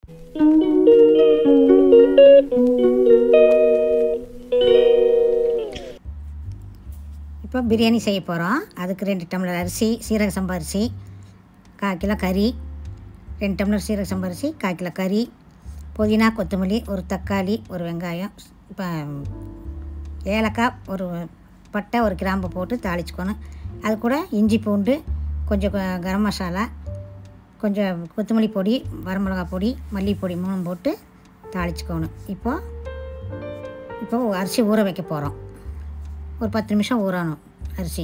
இப்போ பிரியாணி செய்ய போகிறோம் அதுக்கு ரெண்டு டம்ளர் அரிசி சீரக சம்பா அரிசி கால் கிலோ கறி ரெண்டு டம்ளர் சீரக சம்பா அரிசி கால் கிலோ கறி புதினா கொத்தமல்லி ஒரு தக்காளி ஒரு வெங்காயம் இப்போ ஏலக்காய் ஒரு பட்டை ஒரு கிராம்பு போட்டு தாளிச்சுக்கணும் அது கூட இஞ்சி பூண்டு கொஞ்சம் க- கரம் மசாலா கொஞ்சம் கொத்தமல்லி பொடி வரமிளகா பொடி மல்லிப்பொடி மூணும் போட்டு தாளிச்சுக்கணும் இப்போ இப்போ அரிசி ஊற வைக்க போகிறோம் ஒரு பத்து நிமிஷம் ஊறணும் அரிசி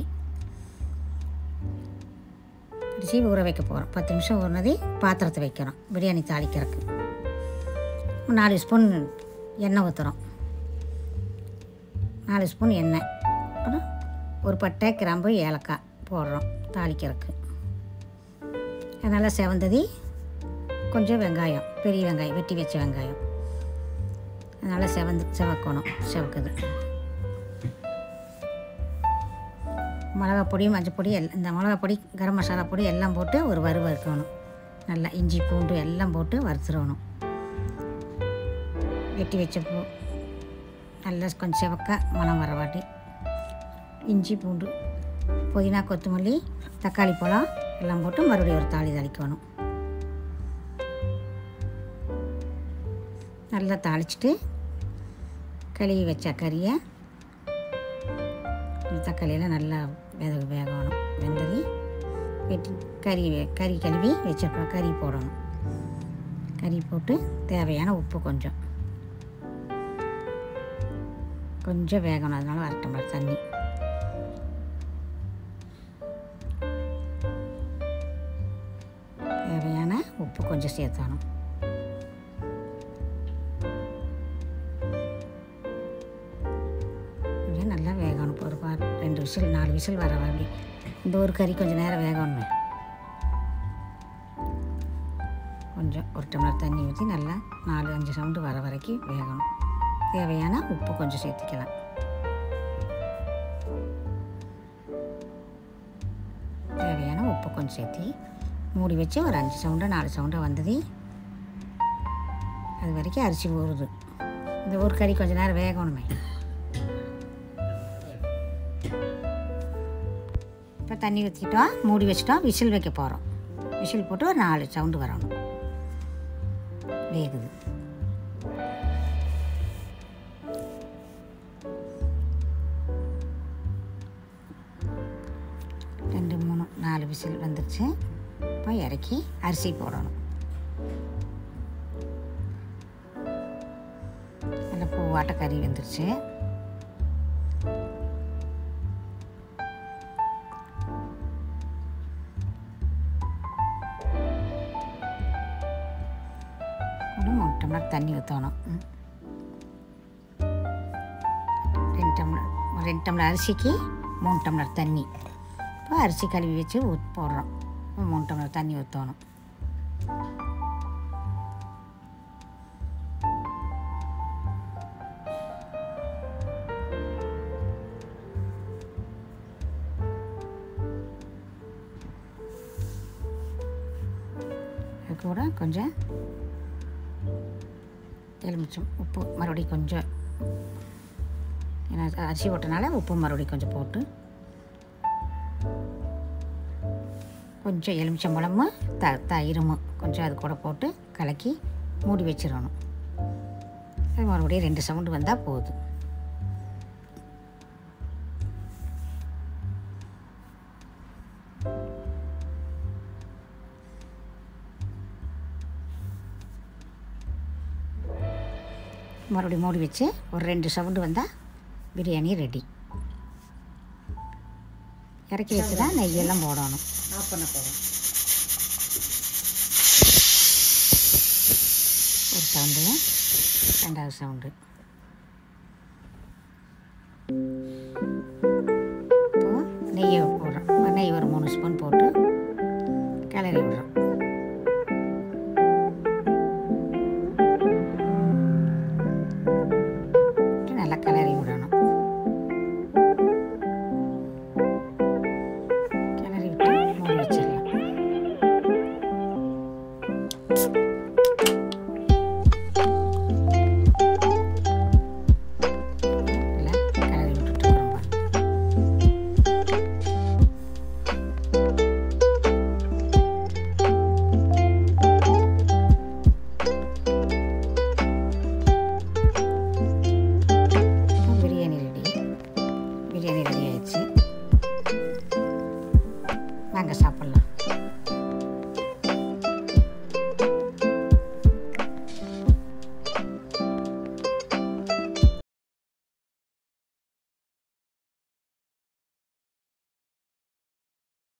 அரிசி ஊற வைக்க போகிறோம் பத்து நிமிஷம் ஊறினது பாத்திரத்தை வைக்கிறோம் பிரியாணி தாளிக்கிறதுக்கு ஒரு நாலு ஸ்பூன் எண்ணெய் ஊற்றுறோம் நாலு ஸ்பூன் எண்ணெய் அப்புறம் ஒரு பட்டை கிராம்பு ஏலக்காய் போடுறோம் தாளிக்கிறதுக்கு அது நல்லா செவந்ததி கொஞ்சம் வெங்காயம் பெரிய வெங்காயம் வெட்டி வச்ச வெங்காயம் அது நல்லா செவந்து செவக்கணும் செவக்குது மிளகா பொடி மஞ்சள் பொடி எல்லாம் இந்த மிளகா பொடி கரம் மசாலா பொடி எல்லாம் போட்டு ஒரு வறுவ இருக்கணும் நல்லா இஞ்சி பூண்டு எல்லாம் போட்டு வறுத்துடணும் வெட்டி வச்ச பூ நல்லா கொஞ்சம் செவக்க மணம் வர வாட்டி இஞ்சி பூண்டு புதினா கொத்தமல்லி தக்காளி பழம் எல்லாம் போட்டு மறுபடியும் ஒரு தாளி தாளிக்கணும் நல்லா தாளிச்சிட்டு கழுவி வச்ச கறியை தக்காளியெல்லாம் நல்லா வேக வேகணும் வெந்தது வெட்டி கறி வே- கறி கழுவி வச்சிருக்கோம் கறி போடணும் கறி போட்டு தேவையான உப்பு கொஞ்சம் கொஞ்சம் வேகணும் அதனால அரை டம்ளர் தண்ணி தேவையான உப்பு கொஞ்சம் சேர்த்தணும் கொஞ்சம் நல்லா வேகணும் ஒரு பா ரெண்டு விசில் நாலு விசில் வர வேண்டி இந்த ஒரு கறி கொஞ்சம் நேரம் வேகணுமே கொஞ்சம் ஒரு டம்ளர் தண்ணி ஊற்றி நல்லா நாலு அஞ்சு சவுண்டு வர வரைக்கும் வேகணும் தேவையான உப்பு கொஞ்சம் சேர்த்துக்கலாம் தேவையான உப்பு கொஞ்சம் சேர்த்து மூடி வச்சு ஒரு அஞ்சு சவுண்டு நாலு சவுண்டு வந்தது அது வரைக்கும் அரிசி ஊறுது இந்த ஒரு கறி கொஞ்சம் நேரம் வேகணுமே இப்போ தண்ணி ஊற்றிட்டோம் மூடி வச்சிட்டோம் விசில் வைக்க போகிறோம் விசில் போட்டு ஒரு நாலு சவுண்டு வரணும் வேகுது ரெண்டு மூணு நாலு விசில் வந்துருச்சு இப்போ இறக்கி அரிசி போடணும் நல்லா பூவாட்ட கறி வந்துருச்சு ஒரு மூணு டம்ளர் தண்ணி ஊற்றணும் ம். ரெண்டு டம்ளர் ரெண்டு டம்ளர் அரிசிக்கு மூணு டம்ளர் தண்ணி இப்போ அரிசி கழுவி வச்சு ஊத் போடுறோம் மூணு டம்ளர் தண்ணி ஊற்றணும் அது கூட கொஞ்சம் எலுமிச்சம் உப்பு மறுபடியும் கொஞ்சம் ஏன்னா அரிசி போட்டனால உப்பு மறுபடியும் கொஞ்சம் போட்டு கொஞ்சம் எலுமிச்சம்பழமும் த தயிரும் கொஞ்சம் அது கூட போட்டு கலக்கி மூடி வச்சிடணும் அது மறுபடியும் ரெண்டு சவுண்டு வந்தால் போதும் மறுபடியும் மூடி வச்சு ஒரு ரெண்டு சவுண்டு வந்தால் பிரியாணி ரெடி இறக்கி வச்சு தான் நெய்யெல்லாம் போடணும் ஆஃப் பண்ண போகிறோம் ஒரு சவுண்டு ரெண்டாவது சவுண்டு இப்போ நெய்யை போடுறோம் நெய் ஒரு மூணு ஸ்பூன் போட்டு